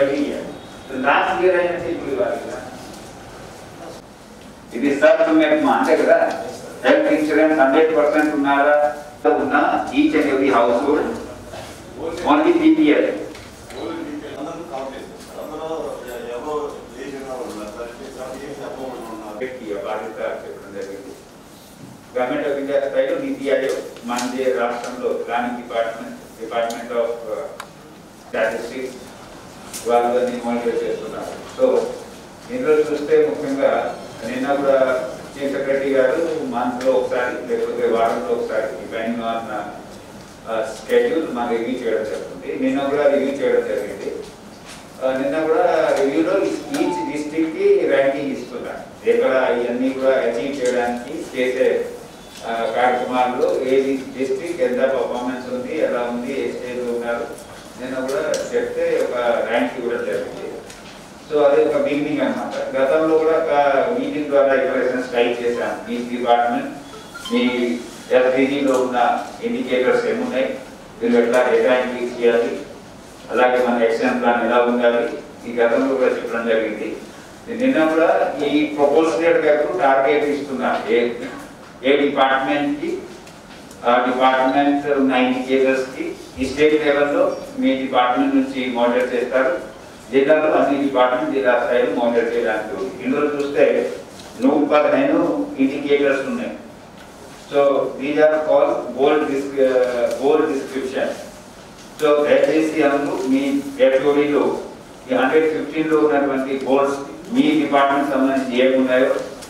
every year. So last year అయినా ఇప్పుడు ఇవ్వాలి కదా ఇది సార్ మేము అంతే కదా హెల్త్ ఇన్సూరెన్స్ హండ్రెడ్ పర్సెంట్ ఉన్నారా ఉన్న each and every household only people అందరూ కౌంట్ చేస్తారు అందరూ ఎవరో లేచిన వాళ్ళు ఉన్నారు సార్ ఏం చెప్పకుండా ఉన్నారు బాధ్యత చెప్పడం జరిగింది గవర్నమెంట్ ఆఫ్ ఇండియా సైడ్ నీతి ఆయోగ్ మనది రాష్ట్రంలో planning department department of statistics వాళ్ళు దాన్ని మానిటర్ చేస్తున్నారు సో ఇందులో చూస్తే ముఖ్యంగా నిన్న కూడా చీఫ్ సెక్రటరీ గారు మంత్లో ఒకసారి లేకపోతే వారంలో ఒకసారి డిపెండింగ్ ఆన్ స్కెడ్యూల్ మనం రివ్యూ చేయడం జరుగుతుంది నిన్న కూడా రివ్యూ చేయడం జరిగింది ఆ, నిన్న కూడా రివ్యూలో ఈచ్ డిస్ట్రిక్ట్ కి ర్యాంకింగ్ ఇస్తున్నారు ఎక్కడ ఇవన్నీ కూడా అచీవ్ చేయడానికి చేసే ఆ, కార్యక్రమాల్లో ఏది డిస్ట్రిక్ట్ ఎంత పర్ఫార్మెన్స్ ఉంది ఎలా ఉంది ఏ స్టేజ్ ఉన్నారు నిన్న కూడా చెప్తే ఒక ర్యాంక్ ఇవ్వడం జరిగింది సో అది ఒక బిగినింగ్ అన్నమాట గతంలో కూడా ఒక మీటింగ్ ద్వారా ఇన్ఫర్మేషన్ స్ట్రైక్ చేశాను మీ డిపార్ట్మెంట్ మీ ఎల్పీజీలో ఉన్న ఇండికేటర్స్ ఏమున్నాయి మీరు ఎట్లా ఏ ర్యాంకింగ్ చేయాలి అలాగే మన యాక్షన్ ప్లాన్ ఎలా ఉండాలి ఈ గతంలో కూడా చెప్పడం జరిగింది నిన్న కూడా ఈ ప్రపోజల్ గారు టార్గెట్ ఇస్తున్నారు ఏ ఏ డిపార్ట్మెంట్ కి ఆ డిపార్ట్మెంట్ ఉన్న ఇండికేటర్స్ కి ఈ స్టేట్ లెవెల్లో మీ డిపార్ట్మెంట్ నుంచి మానిటర్ చేస్తారు జిల్లాలో అన్ని డిపార్ట్మెంట్ జిల్లా స్థాయిలో మానిటర్ చేయడానికి ఉంది. ఇందులో చూస్తే నూట పదిహేను ఇండికేటర్స్ ఉన్నాయి so these are call goal goal description so దయచేసి అందులో మీ హెచ్ఓడిలో ఈ హండ్రెడ్ ఫిఫ్టీన్లో ఉన్నటువంటి గోల్స్ మీ డిపార్ట్మెంట్ సంబంధించి ఏమి ఉన్నాయో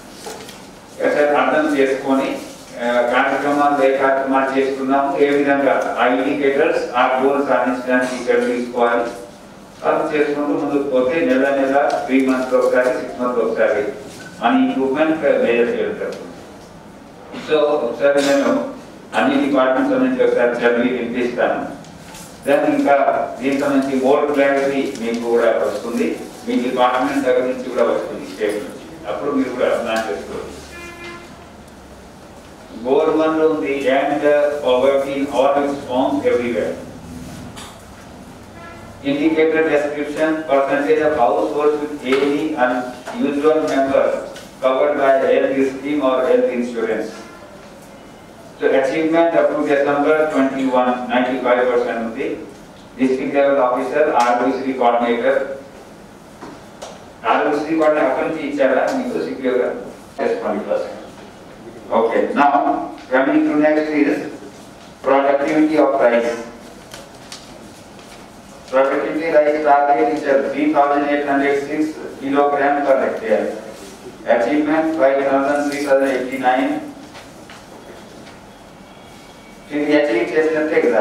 ఒకసారి అర్థం చేసుకొని ఆ, కార్యక్రమాలు ఏ కార్యక్రమాలు చేస్తున్నాము ఏ విధంగా ఆ ఇండికేటర్స్ ఆ గోల్ సాధించడానికి చర్యలు తీసుకోవాలి అర్థం చేసుకుంటూ ముందుకు పోతే నెల నెల త్రీ మంత్స్ ఒకసారి సిక్స్ మంత్స్ ఒకసారి మన ఇంప్రూవ్మెంట్ మేజర్ చేయడం జరుగుతుంది సో ఒకసారి నేను అన్ని డిపార్ట్మెంట్స్ నుంచి ఒకసారి చదివి వినిపిస్తాను దెన్ ఇంకా దీనికి సంబంధించి మోర్ క్లారిటీ మీకు కూడా వస్తుంది మీ డిపార్ట్మెంట్ దగ్గర నుంచి కూడా వస్తుంది స్టేట్ నుంచి అప్పుడు మీరు కూడా ప్లాన్ చేసుకోవచ్చు గోల్ వన్ లో ఉంది and poverty in all its forms everywhere indicator description percentage of households with any unusual member covered by health scheme or health insurance. So achievement up to December 21, 95% ఉంది district level officer, RBC coordinator. RBC coordinator అక్కడి నుంచి ఇచ్చారా మీకు secure గా? Yes, 20%. Okay, now coming to next is productivity of rice. Productivity rice target is at 3806 kilogram per hectare. Achievement 5389 ఇది achieve చేసినట్టే కదా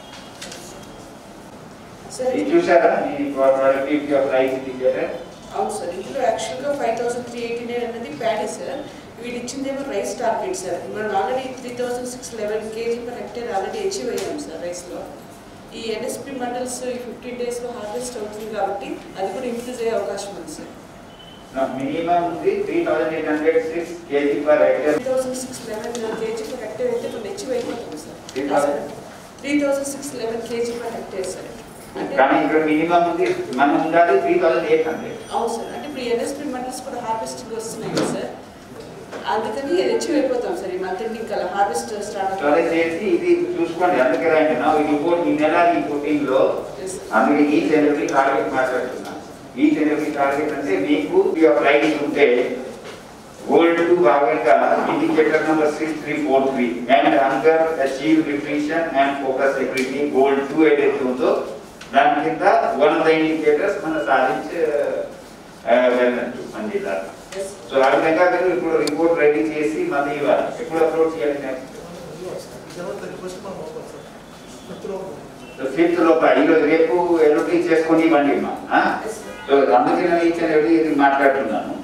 sir ఇది చూసారా ఈ ప్రొడక్టివిటీ ఆఫ్ రైస్ ఇండికేటర్ అవును సార్ ఇందులో యాక్చువల్గా five thousand three eighty nine అనేది ప్యాడీ సార్ వీళ్ళు ఇచ్చిందేమో రైస్ టార్గెట్ సార్ మనం already three thousand six eleven kg per hectare already achieve అయ్యాం సార్ రైస్లో ఈ ఎన్ఎస్పి మండల్స్ ఈ ఫిఫ్టీన్ డేస్లో హార్వెస్ట్ అవుతుంది కాబట్టి అది కూడా ఇంక్రీజ్ అయ్యే అవకాశం ఉంది సార్ మినిమం ఉంది three thousand eight hundred six kg per hectare three thousand six eleven kg per hectare అయితే మనం అచీవ్ అయిపోతుంది Three sir thousand? Three thousand six eleven kg per hectare sir అంటే కానీ ఇక్కడ మినిమం ఉంది మనం ఉండాలి త్రీ థౌసండ్ ఎయిట్ హండ్రెడ్ అవును సార్ అంటే ఇప్పుడు ఎన్ఎస్పి మండల్స్ కూడా హార్వెస్టింగ్ వస్తున్నాయి కదా సార్ అందుకని అచీవ్ అయిపోతాం సార్ ఈ మంత్ ఎండింగ్ కల్లా హార్వెస్ట్ స్టార్ట్ సరే చేసి ఇది చూసుకోండి అందుకే రాయంటున్నా ఈ రిపోర్ట్ ఈ నెల ఈ రిపోర్టింగ్ లో అందుకే ఈ జనవరి టార్గెట్ మాట్లాడుతున్నా ఈ జనవరి టార్గెట్ అంటే మీకు రైట్ ఉంటే గోల్డ్ టు భాగంగా indicator number six three four three and hunger achieve nutrition and focus security goal two ఏదైతే ఉందో దాని కింద వన్ ఆఫ్ ద ఇండికేటర్స్ మనం సాధించి ఆ, వెళ్ళచ్చు మన జిల్లాలో సో ఆ విధంగా మీరు ఇప్పుడు రిపోర్ట్ రెడీ చేసి మళ్ళీ ఇవ్వాలి ఎప్పుడు అప్లోడ్ చేయాలి నెక్స్ట్ ఫిఫ్త్ లోప ఈరోజు రేపు ఎల్లుండి చేసుకొని ఇవ్వండి అమ్మా ఆ? సో అందుకే నేను ఇచ్చిన ఇది మాట్లాడుతున్నాను